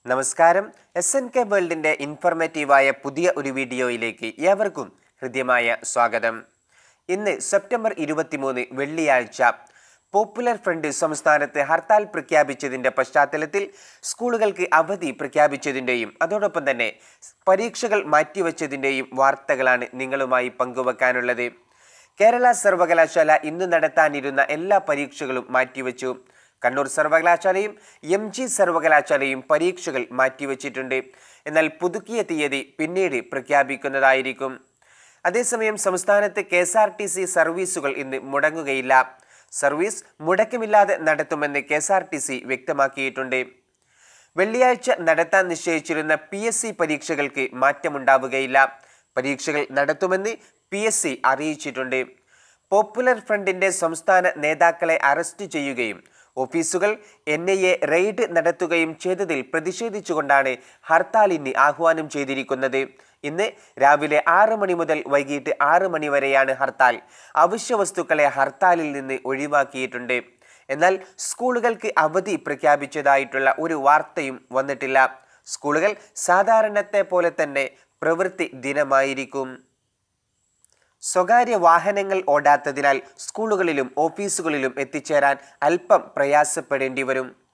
നമസ്കാരം S N K വേൾഡിൻ്റെ ഇൻഫർമേറ്റീവായ പുതിയ ഒരു വീഡിയോയിലേക്ക് ഏവർക്കും ഹൃദ്യമായ സ്വാഗതം ഇന്ന് സെപ്റ്റംബർ ഇരുപത്തിമൂന്ന് വെള്ളിയാഴ്ച പോപ്പുലർ ഫ്രണ്ട് സംസ്ഥാനത്ത് ഹർത്താൽ പ്രഖ്യാപിച്ചതിൻ്റെ പശ്ചാത്തലത്തിൽ സ്കൂളുകൾക്ക് അവധി പ്രഖ്യാപിച്ചതിൻ്റെയും അതോടൊപ്പം തന്നെ പരീക്ഷകൾ മാറ്റിവെച്ചതിൻ്റെയും വാർത്തകളാണ് നിങ്ങളുമായി പങ്കുവെക്കാനുള്ളത് കേരള സർവകലാശാല ഇന്ന് നടത്താനിരുന്ന എല്ലാ പരീക്ഷകളും മാറ്റിവെച്ചു കണ്ണൂർ സർവകലാശാലയും എം ജി സർവകലാശാലയും പരീക്ഷകൾ മാറ്റിവെച്ചിട്ടുണ്ട് എന്നാൽ പുതുക്കിയ തീയതി പിന്നീട് പ്രഖ്യാപിക്കുന്നതായിരിക്കും അതേസമയം സംസ്ഥാനത്ത് K S R T C സർവീസുകൾ ഇന്ന് മുടങ്ങുകയില്ല സർവീസ് മുടക്കമില്ലാതെ നടത്തുമെന്ന് K S R T C വ്യക്തമാക്കിയിട്ടുണ്ട് വെള്ളിയാഴ്ച നടത്താൻ നിശ്ചയിച്ചിരുന്ന പി എസ് സി പരീക്ഷകൾക്ക് മാറ്റമുണ്ടാവുകയില്ല പരീക്ഷകൾ നടത്തുമെന്ന് പി എസ് സി അറിയിച്ചിട്ടുണ്ട് പോപ്പുലർ ഫ്രണ്ടിന്റെ സംസ്ഥാന നേതാക്കളെ അറസ്റ്റ് ചെയ്യുകയും ഓഫീസുകൾ എൻ ഐ എ റെയ്ഡ് നടത്തുകയും ചെയ്തതിൽ പ്രതിഷേധിച്ചുകൊണ്ടാണ് ഹർത്താലിന് ആഹ്വാനം ചെയ്തിരിക്കുന്നത് ഇന്ന് രാവിലെ ആറ് മണി മുതൽ വൈകിട്ട് ആറ് മണി വരെയാണ് ഹർത്താൽ അവശ്യ വസ്തുക്കളെ ഹർത്താലിൽ നിന്ന് ഒഴിവാക്കിയിട്ടുണ്ട് എന്നാൽ സ്കൂളുകൾക്ക് അവധി പ്രഖ്യാപിച്ചതായിട്ടുള്ള ഒരു വാർത്തയും വന്നിട്ടില്ല സ്കൂളുകൾ സാധാരണത്തെ പോലെ തന്നെ പ്രവൃത്തി ദിനമായിരിക്കും സ്വകാര്യ വാഹനങ്ങൾ ഓടാത്തതിനാൽ സ്കൂളുകളിലും ഓഫീസുകളിലും എത്തിച്ചേരാൻ അല്പം പ്രയാസപ്പെടേണ്ടി വരും